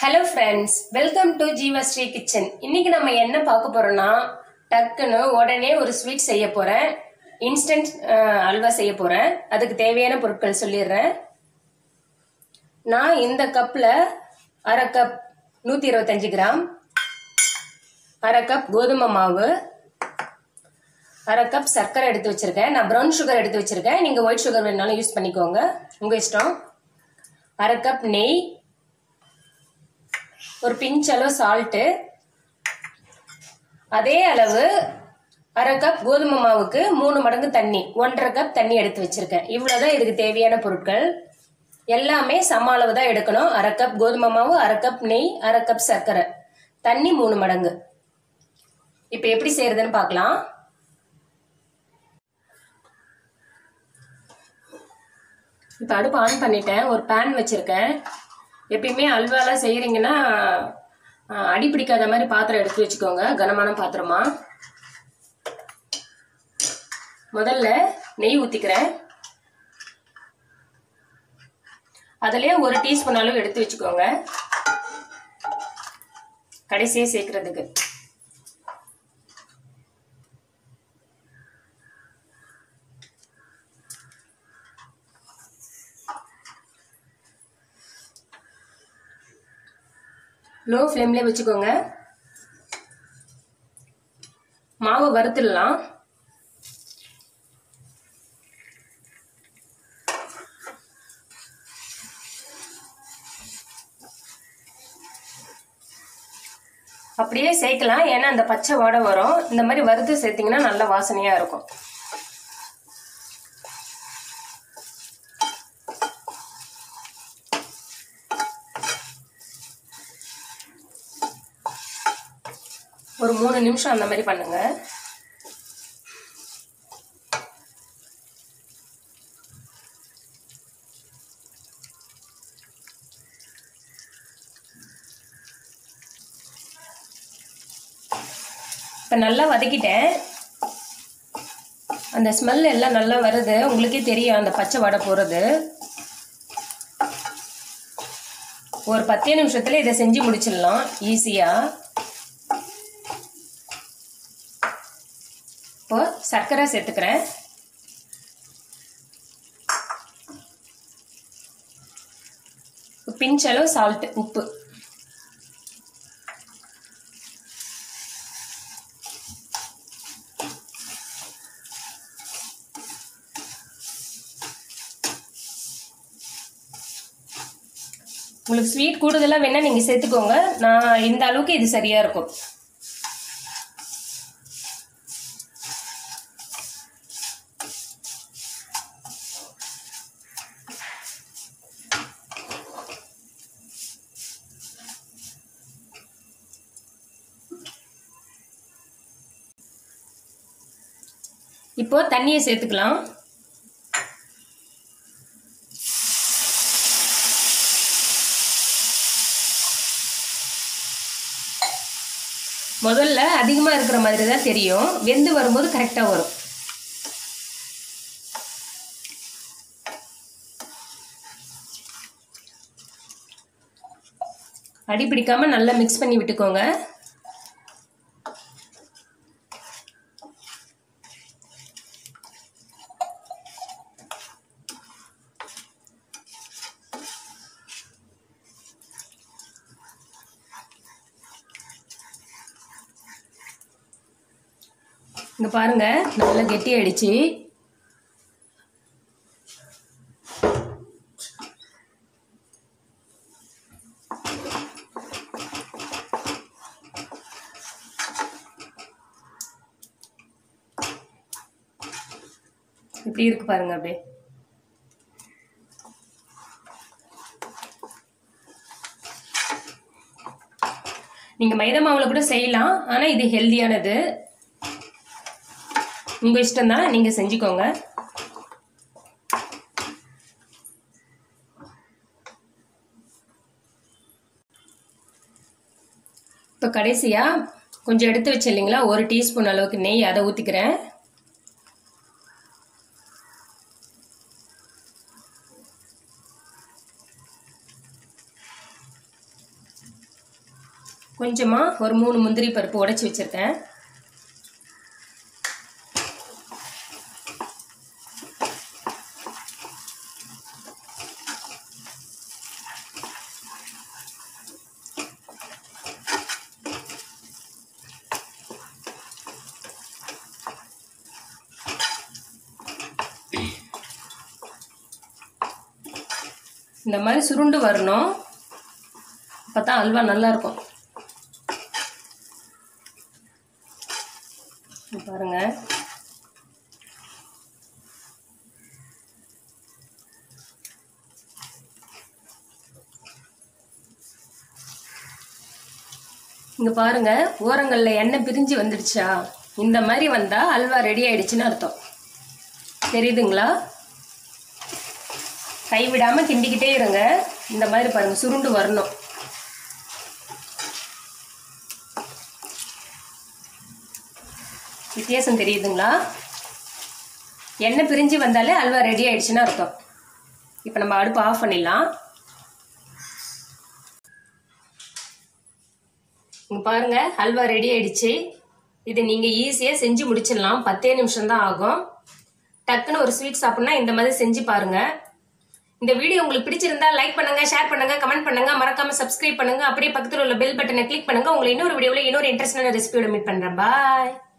hello friends welcome to Jeevasri kitchen இன்னைக்கு நம்ம என்ன பார்க்க போறோம்னா டக்குன்னு உடனே ஒரு ஸ்வீட் செய்ய போறேன் இன்ஸ்டன்ட் அல்வா செய்ய போறேன் அதுக்கு தேவையான பொருட்கள் சொல்லிடுறேன் நான் இந்த கப்பில் அரை கப் நூற்றி இருபத்தஞ்சு கிராம் அரை கப் கோதுமை மாவு அரை கப் சர்க்கரை எடுத்து வச்சிருக்கேன் நான் ப்ரௌன் சுகர் எடுத்து வச்சிருக்கேன் நீங்கள் ஒயிட் சுகர் வேணாலும் யூஸ் பண்ணிக்கோங்க உங்கள் இஷ்டம் அரை கப் நெய் ஒரு பிஞ்ச் அளவு சால்ட்டு அதே அளவு அரை கப் கோதுமை மாவுக்கு மூணு மடங்கு தண்ணி ஒன்றரை கப் தண்ணி எடுத்து வச்சிருக்கேன் இவ்வளோதான் இதுக்கு தேவையான பொருட்கள் எல்லாமே சம அளவு தான் எடுக்கணும் அரை கப் கோதுமை மாவு அரை கப் நெய் அரை கப் சர்க்கரை தண்ணி மூணு மடங்கு இப்போ எப்படி செய்யறதுன்னு பார்க்கலாம் இப்போ அடுப்பு ஆன் பண்ணிட்டேன் ஒரு பேன் வச்சுருக்கேன் எப்பயுமே அல்வாலாம் செய்கிறீங்கன்னா அடி பிடிக்காத மாதிரி பாத்திரம் எடுத்து வச்சுக்கோங்க கனமான பாத்திரமா முதல்ல நெய் ஊற்றிக்கிறேன் அதுலேயே ஒரு டீஸ்பூன் அளவு எடுத்து வச்சுக்கோங்க கடைசியாக சேர்க்கறதுக்கு லோ ஃப்ளேம்லேயே வச்சுக்கோங்க மாவை வறுத்துடலாம் அப்படியே சேர்க்கலாம் ஏன்னா அந்த பச்சை வாடை வரும் இந்த மாதிரி வறுத்து சேர்த்திங்கன்னா நல்ல வாசனையாக இருக்கும் ஒரு மூணு நிமிஷம் அந்த மாதிரி பண்ணுங்க இப்போ நல்லா வதக்கிட்டேன் அந்த ஸ்மெல் எல்லாம் நல்லா வருது உங்களுக்கே தெரியும் அந்த பச்சை வடை போகிறது ஒரு பத்தே நிமிஷத்துல இதை செஞ்சு முடிச்சிடலாம் ஈஸியாக இப்போ சர்க்கரை சேர்த்துக்கிறேன் பிஞ்சளவு சால்ட்டு உப்பு உங்களுக்கு ஸ்வீட் கூடுதலாக வேணால் நீங்கள் சேர்த்துக்கோங்க நான் இந்த அளவுக்கு இது சரியாக இருக்கும் இப்போ தண்ணியை சேர்த்துக்கலாம் முதல்ல அதிகமாக இருக்கிற மாதிரி தான் தெரியும் வெந்து வரும்போது கரெக்டாக வரும் அடி பிடிக்காம நல்லா மிக்ஸ் பண்ணி விட்டுக்கோங்க இங்க பாருங்க நல்லா கெட்டி ஆயிடுச்சு இப்படி இருக்கு பாருங்க அப்படியே நீங்க மைதா மாவுல கூட செய்யலாம் ஆனா இது ஹெல்தியானது உங்க இஷ்டம் தான் நீங்க செஞ்சுக்கோங்க இப்போ கடைசியா கொஞ்சம் எடுத்து வச்சு இல்லைங்களா ஒரு டீஸ்பூன் அளவுக்கு நெய் அதை ஊற்றிக்கிறேன் கொஞ்சமாக ஒரு மூணு முந்திரி பருப்பு உடைச்சி வச்சுருக்கேன் இந்த மாதிரி சுருண்டு வரணும் அப்போ தான் அல்வா நல்லா இருக்கும் இங்க பாருங்க இங்க பாருங்க ஓரங்கள்ல எண்ணெய் பிரிஞ்சு வந்துடுச்சா இந்த மாதிரி வந்தா அல்வா ரெடி ஆயிடுச்சுன்னு அர்த்தம் தெரியுதுங்களா கைவிடாம கிண்டிக்கிட்டே இருங்க இந்த மாதிரி பாருங்க சுருண்டு வரணும் வித்தியாசம் தெரியுதுங்களா எண்ணெய் பிரிஞ்சு வந்தாலே அல்வா ரெடி ஆயிடுச்சுன்னு அர்த்தம் இப்போ நம்ம அடுப்பு ஆஃப் பண்ணிடலாம் இங்க பாருங்க அல்வா ரெடி ஆயிடுச்சு இது நீங்க ஈஸியா செஞ்சு முடிச்சிடலாம் பத்தே நிமிஷம் தான் ஆகும் டக்குன்னு ஒரு ஸ்வீட் சாப்பிட்னா இந்த மாதிரி செஞ்சு பாருங்க இந்த வீடியோ உங்களுக்கு பிடிச்சிருந்தா லைக் பண்ணுங்க ஷேர் பண்ணுங்க கமெண்ட் பண்ணுங்க மறக்காம சப்ஸ்கிரைப் பண்ணுங்க அப்படியே பக்கத்துல உள்ள பெல் பட்டனை கிளிக் பண்ணுங்க உங்களை இன்னொரு வீடியோவில் இன்னொரு இன்ட்ரெஸ்டான ரெசிபியோட மீட் பண்றேன் பாய்